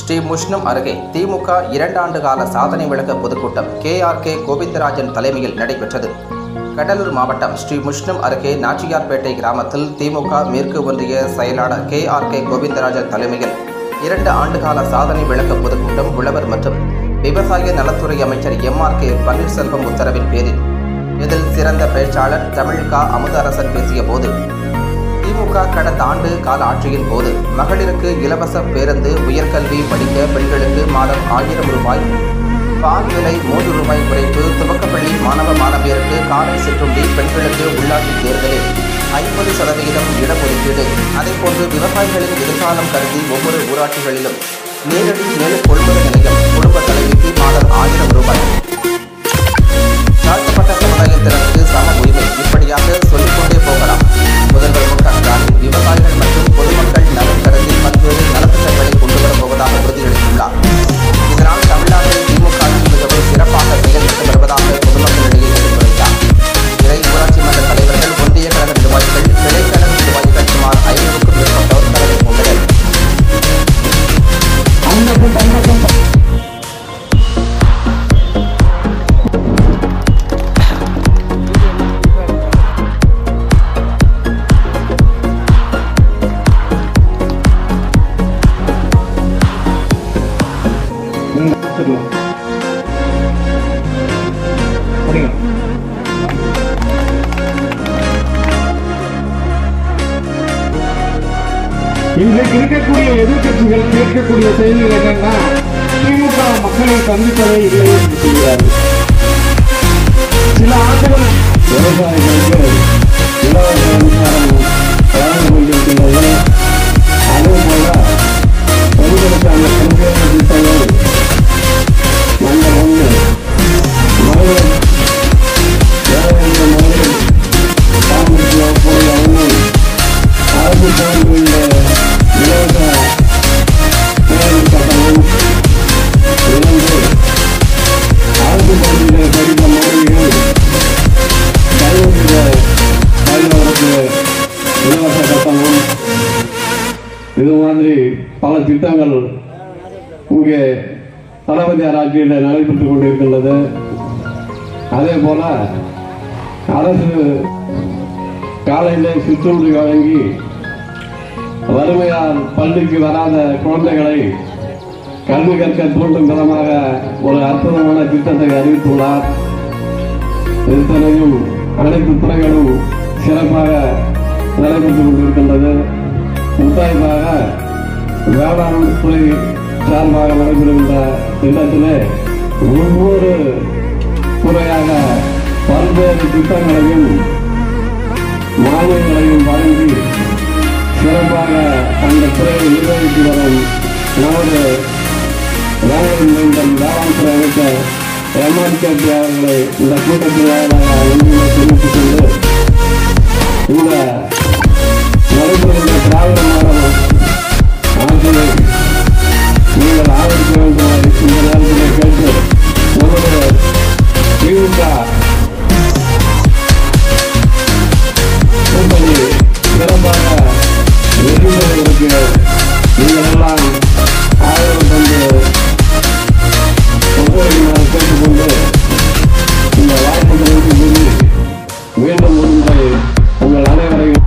ஸ்ரீ முஷ்ணம் அருகே திமுக இரண்டாண்டு கால சாதனை விளக்க பொதுக்கூட்டம் கேஆர்கே கோவிந்தராஜன் தலைமையில் நடைபெற்றது கடலூர் மாவட்டம் ஸ்ரீ முஷ்ணம் அருகே நாச்சியார்பேட்டை கிராமத்தில் திமுக மேற்கு ஒன்றிய செயலாளர் கேஆர்கே கோவிந்தராஜன் தலைமையில் இரண்டு ஆண்டுகால சாதனை விளக்க பொதுக்கூட்டம் உழவர் மற்றும் விவசாய நலத்துறை அமைச்சர் எம்ஆர் கே பன்னீர்செல்வம் உத்தரவின் பேரில் இதில் சிறந்த பேச்சாளர் தமிழ்கா அமுதரசன் பேசிய போது திமுக கடந்த ஆண்டு கால ஆட்சியின் போது மகளிருக்கு இலவச பேருந்து உயர்கல்வி படிக்க பெண்களுக்கு மாதம் ஆயிரம் ரூபாய் பால் விலை மூன்று ரூபாய் குறைப்பு துவக்கப்பள்ளி மாணவ மாணவியருக்கு காலை சிற்றுண்டி பெண்களுக்கு உள்ளாட்சி தேர்தலில் ஐம்பது சதவிகிதம் இடஒதுக்கீடு அதேபோன்று விவசாயிகளின் எதிர்காலம் கருதி ஒவ்வொரு ஊராட்சிகளிலும் நேரடி நெல் கொள்முதல் நிலையம் குடும்ப தலைவிக்கு மாதம் ஆயிரம் ரூபாய் தாழ்த்தப்பட்ட சமுதாயத்தினருக்கு சம உரிமை இப்படியாக சொல்லிக்கொண்டே போகலாம் முதல்வர் மு க ஸ்டாலின் விவசாயிகள் மற்றும் பொதுமக்கள் நலன் கருதி பல்வேறு நலத்திட்டங்களை கொண்டு வரப் போவதாக உறுதியளித்துள்ளார் இதனால் தமிழ்நாட்டில் திமுக ஆட்சி மிகவும் சிறப்பாக செயல்பட்டு வருவதாக பொதுமக்களிடையே எடுத்துரைத்தார் இறை ஊராட்சி மன்ற தலைவர்கள் ஒன்றிய கழக நிர்வாகிகள் கிளைக்கழக நிர்வாகிகள் சுமார் ஐநூறுக்கும் மேற்பட்டோர் கலந்து கொண்டனர் நீங்க எடுத்துக்கலாம். முடியும். இன்றைக்கு இருக்கக்கூடிய எதிர்க்கட்சிகள் கேட்கக்கூடிய செய்திகள் என்னன்னா திமுக மக்களை சந்திப்பதை இல்லை என்று சொல்கிறார்கள் சில ஆண்டுகள் விவசாயிகளுக்கு இலவச மின்சாரம் வழங்கிக் கொண்டிருக்கின்றது அதே போல பெண்களுக்கான பல்வேறு திட்டங்கள் நம்பர் ஒன்று மகளிர் வேலையின்ற மகளிர் சாமிக்கு ஒப்புடைய ஒன்று அரசு போன்ற இலவச பேருந்து கட்டணம் இரண்டு அரசு பள்ளியில் படித்த மாணவிகள் கல்லூரியில் பயிலவருக்கு இலவச கட்டணம் இது மாதிரி பல திட்டங்கள் இங்கே தளபதியார் ஆட்சியில் நடைபெற்றுக் கொண்டிருக்கின்றது அதே போல அரசு காலையிலே சிற்றுண்டி வழங்கி வறுமையால் பள்ளிக்கு வராத குழந்தைகளை கல்வி கற்க தூண்டும் விதமாக ஒரு அற்புதமான திட்டத்தை அறிவித்துள்ளார் இத்தனையும் அனைத்து துறைகளும் சிறப்பாக நடைபெற்றுக் கொண்டிருக்கின்றது முத்தாய்ப்பாக வேளாண் துறை சார்பாக நடைபெறுகின்ற திட்டத்திலே ஒவ்வொரு துறையாக பல்வேறு திட்டங்களையும் மானியங்களையும் வழங்கி சிறப்பாக அந்த துறையை நிர்வகித்து வரும் நமது வேளாண் மீண்டும் வேளாண் துறை அமைச்சர் எம்ஆர்கேபி அவர்களை இந்த கூட்டத்தில் வாயிலாக நன்றியை தெரிவித்துக் கொண்டு இந்த